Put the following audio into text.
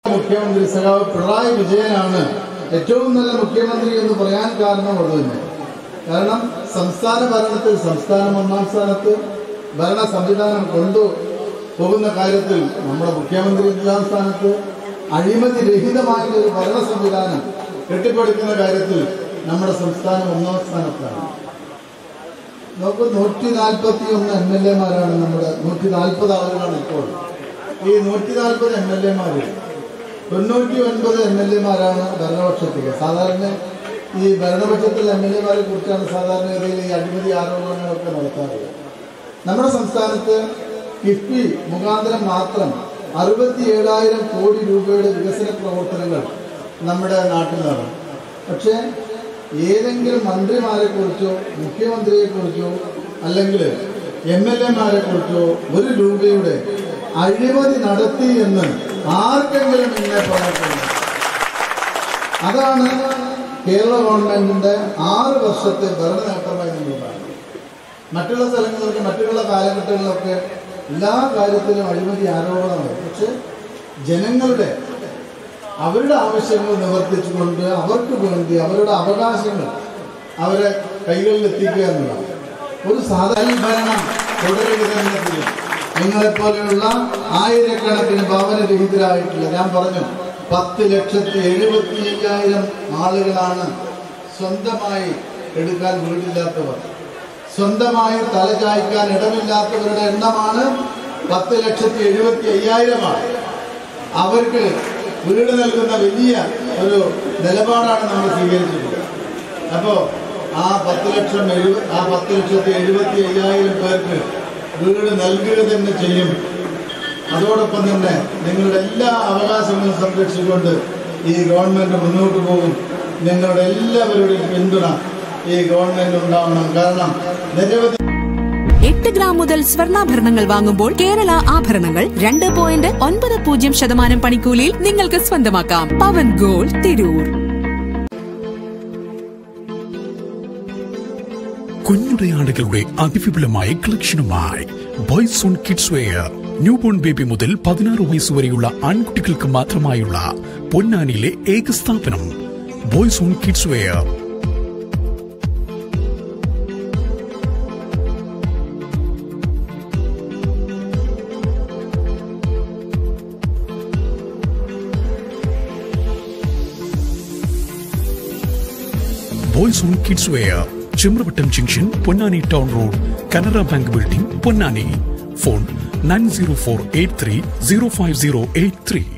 മുഖ്യമന്ത്രി സഖാവ് പിണറായി വിജയനാണ് ഏറ്റവും നല്ല മുഖ്യമന്ത്രി എന്ന് പറയാൻ കാരണം അത് തന്നെ കാരണം സംസ്ഥാന ഭരണത്തിൽ സംസ്ഥാനം ഒന്നാം സ്ഥാനത്ത് ഭരണ സംവിധാനം കൊണ്ടു പോകുന്ന കാര്യത്തിൽ നമ്മുടെ മുഖ്യമന്ത്രി രണ്ടാം സ്ഥാനത്ത് അഴിമതി രഹിതമായ ഒരു ഭരണ സംവിധാനം കെട്ടിപ്പടുക്കുന്ന കാര്യത്തിൽ നമ്മുടെ സംസ്ഥാനം ഒന്നാം സ്ഥാനത്താണ് നമുക്ക് നൂറ്റി നാൽപ്പത്തി ഒന്ന് എം എൽ എമാരാണ് നമ്മുടെ നൂറ്റി നാൽപ്പത് ആളുകളാണ് ഇപ്പോൾ ഈ നൂറ്റി നാൽപ്പത് എം എൽ എമാരിൽ തൊണ്ണൂറ്റി ഒൻപത് എം എൽ എമാരാണ് ഭരണപക്ഷത്തിൽ സാധാരണ ഈ ഭരണപക്ഷത്തിലെ എം എൽ എമാരെ കുറിച്ചാണ് സാധാരണഗതിയിൽ ഈ അഴിമതി ആരോപണങ്ങളൊക്കെ നടത്താറുള്ളത് നമ്മുടെ സംസ്ഥാനത്ത് കിഫ്ബി മുഖാന്തരം മാത്രം അറുപത്തി ഏഴായിരം കോടി രൂപയുടെ വികസന പ്രവർത്തനങ്ങൾ നമ്മുടെ നാട്ടിൽ നടന്നു പക്ഷേ ഏതെങ്കിലും മന്ത്രിമാരെ കുറിച്ചോ മുഖ്യമന്ത്രിയെ കുറിച്ചോ അല്ലെങ്കിൽ എം എൽ എമാരെ കുറിച്ചോ ഒരു രൂപയുടെ അഴിമതി നടത്തി എന്ന് ആർക്കെങ്കിലും ഇന്നെ പറഞ്ഞിട്ടുണ്ട് അതാണ് കേരള ഗവൺമെന്റിന്റെ ആറ് വർഷത്തെ ഭരണ നേട്ടമായി എന്നുള്ളതാണ് മറ്റുള്ള സ്ഥലങ്ങളിലൊക്കെ മറ്റുള്ള കാലഘട്ടങ്ങളിലൊക്കെ എല്ലാ കാര്യത്തിലും അഴിമതി ആരോപണമാണ് പക്ഷെ ജനങ്ങളുടെ അവരുടെ ആവശ്യങ്ങൾ നിവർത്തിച്ചുകൊണ്ട് അവർക്ക് വേണ്ടി അവരുടെ അവകാശങ്ങൾ അവരെ കൈകളിൽ എത്തിക്കുക എന്നുള്ളതാണ് ഒരു സാധാരണ ഭരണം തുടരുവിധത്തിൽ നിങ്ങളെപ്പോലെയുള്ള ആയിരക്കണക്കിന് ഭവനരഹിതരായിട്ടുള്ള ഞാൻ പറഞ്ഞു പത്ത് ലക്ഷത്തി എഴുപത്തി അയ്യായിരം ആളുകളാണ് സ്വന്തമായി എടുക്കാൻ വീടില്ലാത്തവർ സ്വന്തമായി തലചായ്ക്കാൻ ഇടമില്ലാത്തവരുടെ എണ്ണമാണ് പത്ത് ലക്ഷത്തി എഴുപത്തി അയ്യായിരമാണ് അവർക്ക് വീട് നൽകുന്ന വലിയ ഒരു നിലപാടാണ് നമ്മൾ സ്വീകരിച്ചിട്ടുള്ളത് അപ്പോൾ ആ പത്ത് ലക്ഷം എഴുപ ആ പത്ത് ലക്ഷത്തി എഴുപത്തി അയ്യായിരം പേർക്ക് വീട് നൽകുക തന്നെ ചെയ്യും അതോടൊപ്പം തന്നെ നിങ്ങളുടെ എല്ലാ അവകാശങ്ങളും സംരക്ഷിച്ചുകൊണ്ട് ഈ ഗവൺമെന്റ് മുന്നോട്ട് പോകും നിങ്ങളുടെ എല്ലാവരുടെയും പിന്തുണ ഈ ഗവൺമെന്റ് ഉണ്ടാവണം കാരണം നിരവധി എട്ട് ഗ്രാം മുതൽ സ്വർണ്ണാഭരണങ്ങൾ വാങ്ങുമ്പോൾ കേരള ആഭരണങ്ങൾ രണ്ട് പോയിന്റ് ഒൻപത് പൂജ്യം ശതമാനം പണിക്കൂലിയിൽ നിങ്ങൾക്ക് സ്വന്തമാക്കാം പവൻ ഗോൾഡ് തിരൂർ കുഞ്ഞുടെ ആടുകളുടെ അതിവിപുലമായ കളക്ഷനുമായി boys on kids wear new born baby മുതൽ പതിനാറ് വയസ്സ് വരെയുള്ള ആൺകുട്ടികൾക്ക് മാത്രമായുള്ള പൊന്നാനിയിലെ ഏക സ്ഥാപനം boys on kids wear boys on kids wear Chimravattam junction Ponnani town road Canara Bank building Ponnani phone nine zero four eight three zero five zero eight three